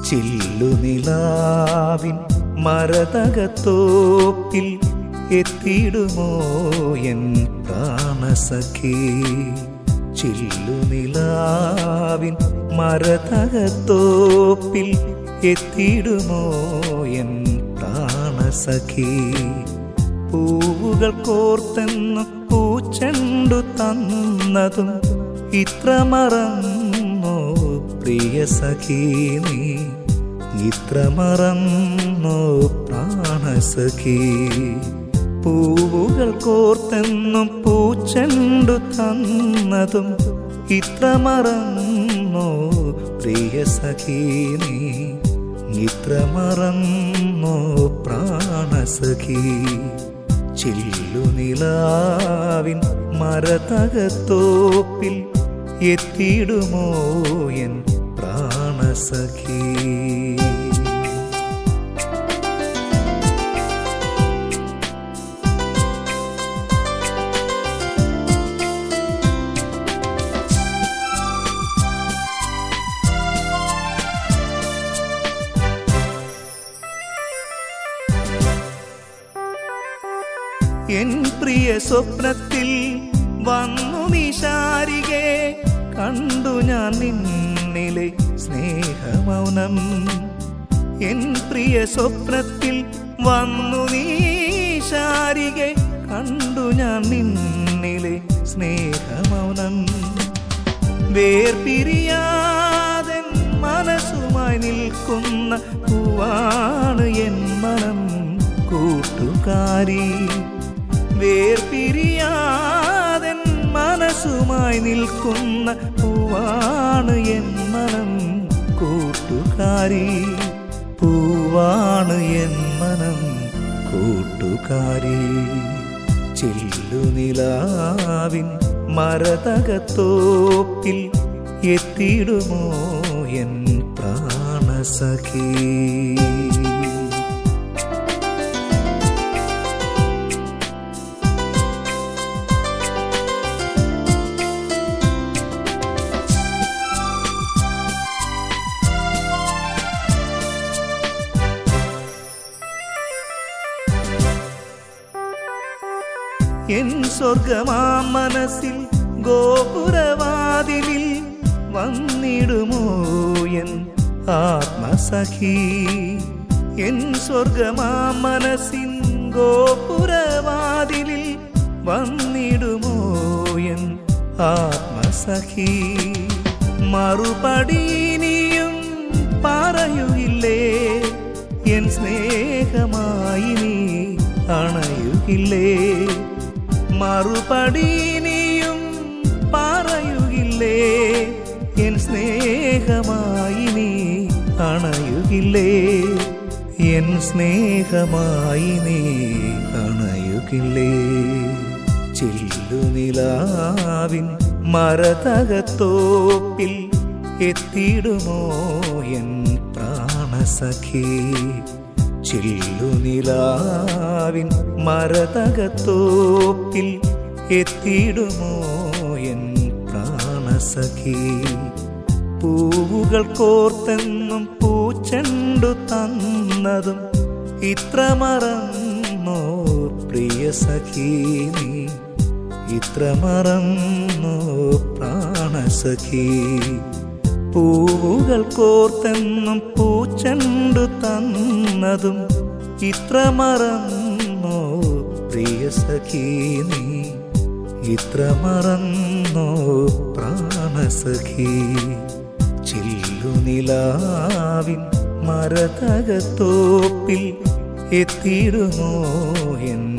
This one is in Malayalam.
ചില്ലുനിലാവിൻ മരതകത്തോപ്പിൽ എത്തിയിടുമോ എൻ പ്രാണസഖി ചില്ലുനിലാവിൻ മരതകത്തോപ്പിൽ എത്തിയിടുമോ എൻ പ്രാണസഖി പൂവുകൾ കോർത്തെന്നു പൂച്ചെണ്ടു തന്നതും ഇത്ര മറന്നോ പ്രിയ സഖി നീ ഇത്ര മറന്നോ പ്രാണസഖി പൂവുകൾ കോർത്തെന്നും പൂച്ചെണ്ടു തന്നതും ഇത്ര മറന്നോ പ്രിയ സഖി നീ ഇത്ര മറന്നോ പ്രാണസഖി ചില്ലുനിലാവിൻ മരതകത്തോപ്പിൽ എത്തിയിടുമോ എൻ പ്രാണസഖി എൻ പ്രിയ സ്വപ്നത്തിൽ വന്നു നിശാരികെ കണ്ടു ഞാൻ നിന്നിലെ സ്നേഹമൗനം എൻ പ്രിയ സ്വപ്നത്തിൽ വന്നു നീശാരികെ കണ്ടു ഞാൻ നിന്നിലെ സ്നേഹമൗനം വേർപിരിയാതെ മനസ്സുമായി നിൽക്കുന്ന പൂവാണ് എൻ മനം കൂട്ടുകാരി വേർപിരിയാതെ മനസ്സുമായി നിൽക്കുന്ന പൂവാണ് എൻ മനം കൂട്ടുകാരി പൂവാണ് എൻ മനം കൂട്ടുകാരി ചില്ലുനിലാവിൻ മരതകത്തോപ്പിൽ എത്തിയിടുമോ എൻ പ്രാണസഖി എൻ സ്വർഗമാം മനസ്സിൽ ഗോപുരവാതിലിൽ വന്നിടുമോ എൻ ആത്മസഖി എൻ സ്വർഗമാം മനസ്സിൻ ഗോപുരവാതിലിൽ വന്നിടുമോ എൻ ആത്മസഖി മറുപടിനിയും പറയുകില്ലേ എൻ സ്നേഹമായി നീ അണയുകില്ലേ മറുപടിനിയും പറയുകില്ലേ എൻ സ്നേഹമായി നീ അണയുകില്ലേ എൻ സ്നേഹമായി നീ അണയുകില്ലേ ചില്ലുനിലാവിൻ മരതകത്തോപ്പിൽ എത്തിയിടുമോ എൻ പ്രാണസഖി ചില്ലുനിലാവിൻ മരതകത്തോപ്പിൽ എത്തിയിടുമോ എൻ പ്രാണസഖി പൂവുകൾ കോർത്തെന്നും പൂച്ചെണ്ടു തന്നതും ഇത്ര മറന്നോ പ്രിയ സഖി നീ ഇത്ര മറന്നോ പ്രാണസഖി പൂവുകൾ കോർത്തെന്നും പൂച്ചെണ്ടു തന്നതും ഇത്ര മറന്നോ പ്രിയ സഖി നീ ഇത്ര മറന്നോ പ്രാണസഖി ചില്ലുനിലാവിൻ മരതകത്തോപ്പിൽ എത്തിയിടുമോ എൻ